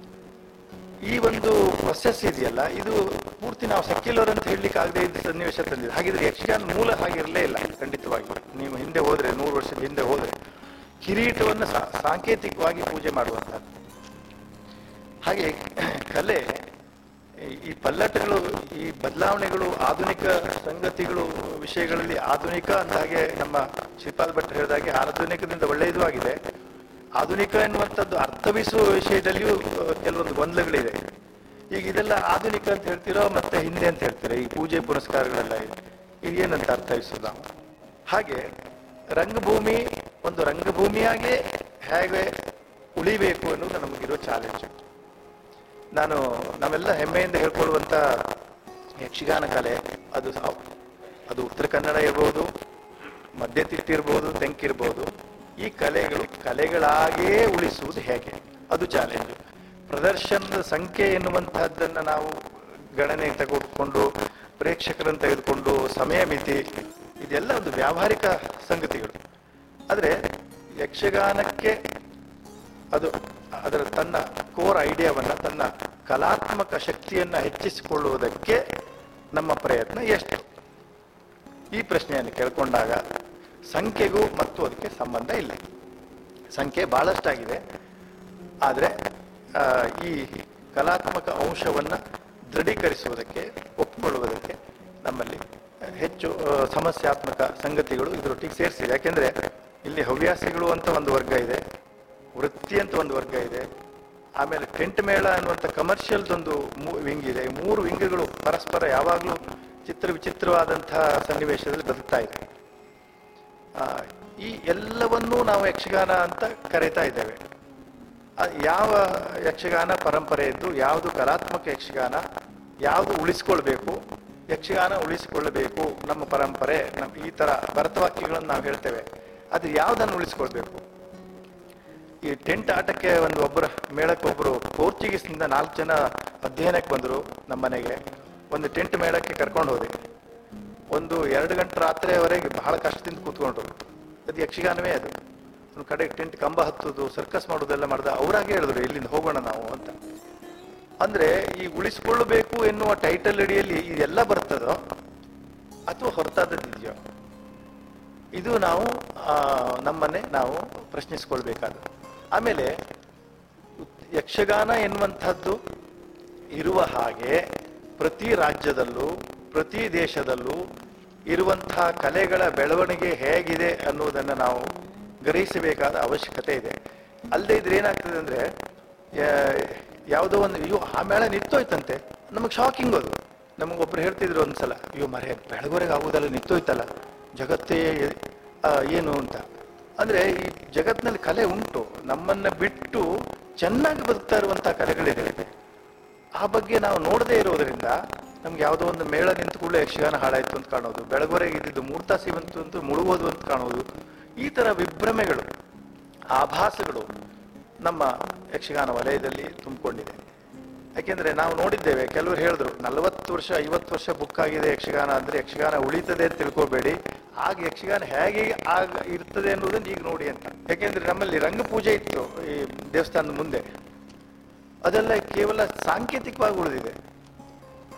ಈ ಒಂದು ಪ್ರೊಸೆಸ್ ಇದೆಯಲ್ಲ ಇದು ಪೂರ್ತಿ ನಾವು ಸಕ್ಕಿಲೋರ್ ಅಂತ ಹೇಳಲಿಕ್ಕೆ ಆಗದೆ ಇದ್ದ ಸನ್ನಿವೇಶ ತಂದಿದೆ ಹಾಗಿದ್ರೆ ಯಕ್ಷಗಾನ ಮೂಲ ಹಾಗಿರಲೇ ಇಲ್ಲ ಖಂಡಿತವಾಗಿ ನೀವು ಹಿಂದೆ ಹೋದ್ರೆ ನೂರು ವರ್ಷದ ಹಿಂದೆ ಹೋದ್ರೆ ಕಿರೀಟವನ್ನು ಸಾ- ಸಾಂಕೇತಿಕವಾಗಿ ಪೂಜೆ ಮಾಡುವಂಥದ್ದು ಹಾಗೆ ಕಲೆ ಈ- ಈ ಪಲ್ಲಟಗಳು ಈ ಬದಲಾವಣೆಗಳು ಆಧುನಿಕ ಸಂಗತಿಗಳು ವಿಷಯಗಳಲ್ಲಿ ಆಧುನಿಕ ಅಂತ ಹಾಗೆ ನಮ್ಮ ಶ್ರೀಪಾದ್ ಭಟ್ ಹೇಳಿದಾಗೆ ಆಧುನಿಕದಿಂದ ಒಳ್ಳೆಯದು ಆಗಿದೆ ಆಧುನಿಕ ಎನ್ನುವಂಥದ್ದು ಅರ್ಥವಿಸುವ ವಿಷಯದಲ್ಲಿಯೂ ಅಹ್, ಕೆಲವೊಂದು ಗೊಂದಲಗಳಿದೆ ಈಗ ಇದೆಲ್ಲ ಆಧುನಿಕ ಅಂತ ಹೇಳ್ತಿರೋ ಮತ್ತೆ ಹಿಂದೆ ಅಂತ ಹೇಳ್ತೀರಾ ಈ ಪೂಜೆ ಪುರಸ್ಕಾರಗಳೆಲ್ಲ ಇದೆ ಇದೇನಂತ ಅರ್ಥವಿಸೋದು ನಾವು ಹಾಗೆ ರಂಗಭೂಮಿ ಒಂದು ರಂಗಭೂಮಿಯಾಗಿ ಹೇಗೆ ಉಳಿಬೇಕು ಅನ್ನೋದು ನಮಗಿರೋ ಚಾಲೆಂಜ್ ನಾನು ನಾವೆಲ್ಲ ಹೆಮ್ಮೆಯಿಂದ ಹೇಳ್ಕೊಳ್ಳುವಂತ ಯಕ್ಷಗಾನ ಕಲೆ ಅದು ಸ- ಅದು ಉತ್ತರ ಕನ್ನಡ ಇರ್ಬೋದು ಮಧ್ಯತಿಟ್ಟು ಇರ್ಬೋದು ತೆಂಕಿರ್ಬೋದು ಈ ಕಲೆಗಳು ಕಲೆಗಳಾಗಿಯೇ ಉಳಿಸುವುದು ಹೇಗೆ ಅದು ಚಾಲೆಂಜ್ ಪ್ರದರ್ಶನದ ಸಂಖ್ಯೆ ಎನ್ನುವಂತಹದ್ದನ್ನ ನಾವು ಗಣನೆಗೆ ತೆಗೆದುಕೊಂಡು ಪ್ರೇಕ್ಷಕರನ್ನು ತೆಗೆದುಕೊಂಡು ಸಮಯ ಮಿತಿ ಇದೆಲ್ಲ ಒಂದು ವ್ಯಾವಹಾರಿಕ ಸಂಗತಿಗಳು ಆದರೆ ಯಕ್ಷಗಾನಕ್ಕೆ ಅದು ಅದರ ತನ್ನ ಕೋರ್ ಐಡಿಯಾವನ್ನ ತನ್ನ ಕಲಾತ್ಮಕ ಶಕ್ತಿಯನ್ನ ಹೆಚ್ಚಿಸಿಕೊಳ್ಳುವುದಕ್ಕೆ ನಮ್ಮ ಪ್ರಯತ್ನ ಎಷ್ಟು ಈ ಪ್ರಶ್ನೆಯನ್ನು ಕೇಳ್ಕೊಂಡಾಗ ಸಂಖ್ಯೆಗೂ ಮತ್ತು ಅದಕ್ಕೆ ಸಂಬಂಧ ಇಲ್ಲ ಸಂಖ್ಯೆ ಬಹಳಷ್ಟಾಗಿದೆ ಆದರೆ ಆ, ಈ ಕಲಾತ್ಮಕ ಅಂಶವನ್ನ ದೃಢೀಕರಿಸುವುದಕ್ಕೆ ಒಪ್ಪಿಕೊಳ್ಳುವುದಕ್ಕೆ ನಮ್ಮಲ್ಲಿ ಹೆಚ್ಚು ಆ, ಸಮಸ್ಯಾತ್ಮಕ ಸಂಗತಿಗಳು ಇದರೊಟ್ಟಿಗೆ ಸೇರಿಸಿದೆ ಯಾಕೆಂದ್ರೆ ಇಲ್ಲಿ ಹವ್ಯಾಸಿಗಳು ಅಂತ ಒಂದು ವರ್ಗ ಇದೆ ವೃತ್ತಿ ಅಂತ ಒಂದು ವರ್ಗ ಇದೆ ಆಮೇಲೆ ಟೆಂಟ್ ಮೇಳ ಅನ್ನುವಂಥ ಕಮರ್ಷಿಯಲ್ದೊಂದು ವಿಂಗ್ ಇದೆ ಈ ಮೂರು ವಿಂಗ್ಗಳು ಪರಸ್ಪರ ಯಾವಾಗಲೂ ಚಿತ್ರ ವಿಚಿತ್ರವಾದಂತಹ ಸನ್ನಿವೇಶದಲ್ಲಿ ಬದುಕ್ತಾ ಇದೆ ಆ, ಈ ಎಲ್ಲವನ್ನೂ ನಾವು ಯಕ್ಷಗಾನ ಅಂತ ಕರೀತಾ ಇದ್ದೇವೆ ಆ, ಯಾವ ಯಕ್ಷಗಾನ ಪರಂಪರೆಯದ್ದು ಯಾವುದು ಕಲಾತ್ಮಕ ಯಕ್ಷಗಾನ ಯಾವುದು ಉಳಿಸ್ಕೊಳ್ಬೇಕು ಯಕ್ಷಗಾನ ಉಳಿಸಿಕೊಳ್ಳಬೇಕು ನಮ್ಮ ಪರಂಪರೆ ನಮ್ಮ ಈ ತರ ಭರತವಾಕ್ಯಗಳನ್ನು ನಾವು ಹೇಳ್ತೇವೆ ಅದು ಯಾವುದನ್ನು ಉಳಿಸ್ಕೊಳ್ಬೇಕು ಈ ಟೆಂಟ್ ಆಟಕ್ಕೆ ಒಂದು ಒಬ್ಬರ ಮೇಳಕ್ಕೆ ಒಬ್ಬರು ಪೋರ್ಚುಗೀಸ್ನಿಂದ ನಾಲ್ಕು ಜನ ಅಧ್ಯಯನಕ್ಕೆ ಬಂದರು ನಮ್ಮ ಮನೆಗೆ ಒಂದು ಟೆಂಟ್ ಮೇಳಕ್ಕೆ ಕರ್ಕೊಂಡು ಹೋದೆ ಒಂದು ಎರಡು ಗಂಟೆ ರಾತ್ರಿಯವರೆಗೆ ಬಹಳ ಕಷ್ಟದಿಂದ ಕೂತ್ಕೊಂಡ್ರು ಅದು ಯಕ್ಷಗಾನವೇ ಅದು ಒಂದು ಕಡೆ ಟೆಂಟ್ ಕಂಬ ಹತ್ತುದು ಸರ್ಕಸ್ ಮಾಡೋದೆಲ್ಲ ಮಾಡಿದ ಅವರಾಗೆ ಹೇಳಿದ್ರು ಇಲ್ಲಿಂದ ಹೋಗೋಣ ನಾವು ಅಂತ ಅಂದ್ರೆ ಈ ಉಳಿಸ್ಕೊಳ್ಳಬೇಕು ಎನ್ನುವ ಟೈಟಲ್ ಅಡಿಯಲ್ಲಿ ಇದೆಲ್ಲ ಬರ್ತದೋ ಅಥವಾ ಹೊರತಾದದ್ದಿದೆಯೋ ಇದು ನಾವು ಆ, ನಮ್ಮನ್ನೇ ನಾವು ಪ್ರಶ್ನಿಸ್ಕೊಳ್ಬೇಕಾದ ಆಮೇಲೆ ಯಕ್ಷಗಾನ ಎನ್ನುವಂಥದ್ದು ಇರುವ ಹಾಗೆ ಪ್ರತಿ ರಾಜ್ಯದಲ್ಲೂ ಪ್ರತಿ ದೇಶದಲ್ಲೂ ಇರುವಂತಹ ಕಲೆಗಳ ಬೆಳವಣಿಗೆ ಹೇಗಿದೆ ಅನ್ನುವುದನ್ನು ನಾವು ಗ್ರಹಿಸಬೇಕಾದ ಅವಶ್ಯಕತೆ ಇದೆ ಅಲ್ಲದೆ ಇದ್ರೆ ಏನಾಗ್ತದೆ ಅಂದ್ರೆ ಯಾ- ಯಾವುದೋ ಒಂದು ಅಯ್ಯೋ ಆ ಮೇಳ ನಿಂತೋಯ್ತಂತೆ ನಮಗೆ ಶಾಕಿಂಗ್ ಅದು ನಮಗೆ ಒಬ್ರು ಹೇಳ್ತಿದ್ರು ಒಂದ್ಸಲ ಅಯ್ಯೋ ಮರೆ ಬೆಳಗೊರೆಗೆ ಆಗುದಲ್ಲ ನಿಂತೋಯ್ತಲ್ಲ ಜಗತ್ತೇ ಆ, ಏನು ಅಂತ ಅಂದ್ರೆ ಈ ಜಗತ್ತಿನಲ್ಲಿ ಕಲೆ ಉಂಟು ನಮ್ಮನ್ನ ಬಿಟ್ಟು ಚೆನ್ನಾಗಿ ಬದುಕ್ತಾ ಇರುವಂತಹ ಕಲೆಗಳಿದೆ ಆ ಬಗ್ಗೆ ನಾವು ನೋಡದೇ ಇರೋದ್ರಿಂದ ನಮ್ಗೆ ಯಾವುದೋ ಒಂದು ಮೇಳ ನಿಂತ ಕೂಡಲೇ ಯಕ್ಷಗಾನ ಹಾಳಾಯ್ತು ಅಂತ ಕಾಣೋದು ಬೆಳಗೊರೆಗೆ ಇದ್ದಿದ್ದು ಮೂರು ತಾಸು ಇವಂತು ಅಂತ ಮುಳುಗೋದು ಅಂತ ಕಾಣೋದು ಈ ತರ ವಿಭ್ರಮೆಗಳು ಆಭಾಸಗಳು ನಮ್ಮ ಯಕ್ಷಗಾನ ವಲಯದಲ್ಲಿ ತುಂಬಿಕೊಂಡಿದೆ ಯಾಕೆಂದ್ರೆ ನಾವು ನೋಡಿದ್ದೇವೆ ಕೆಲವರು ಹೇಳಿದ್ರು ನಲವತ್ತು ವರ್ಷ ಐವತ್ತು ವರ್ಷ ಬುಕ್ ಆಗಿದೆ ಯಕ್ಷಗಾನ ಅಂದ್ರೆ ಯಕ್ಷಗಾನ ಉಳಿತದೆ ಅಂತ ತಿಳ್ಕೊಬೇಡಿ ಆಗ ಯಕ್ಷಗಾನ ಹೇಗೆ ಆಗ ಇರ್ತದೆ ಅನ್ನೋದನ್ನ ಈಗ ನೋಡಿ ಅಂತ ಯಾಕೆಂದ್ರೆ ನಮ್ಮಲ್ಲಿ ರಂಗಪೂಜೆ ಇತ್ತು ಈ ದೇವಸ್ಥಾನದ ಮುಂದೆ ಅದೆಲ್ಲ ಕೇವಲ ಸಾಂಕೇತಿಕವಾಗಿ ಉಳಿದಿದೆ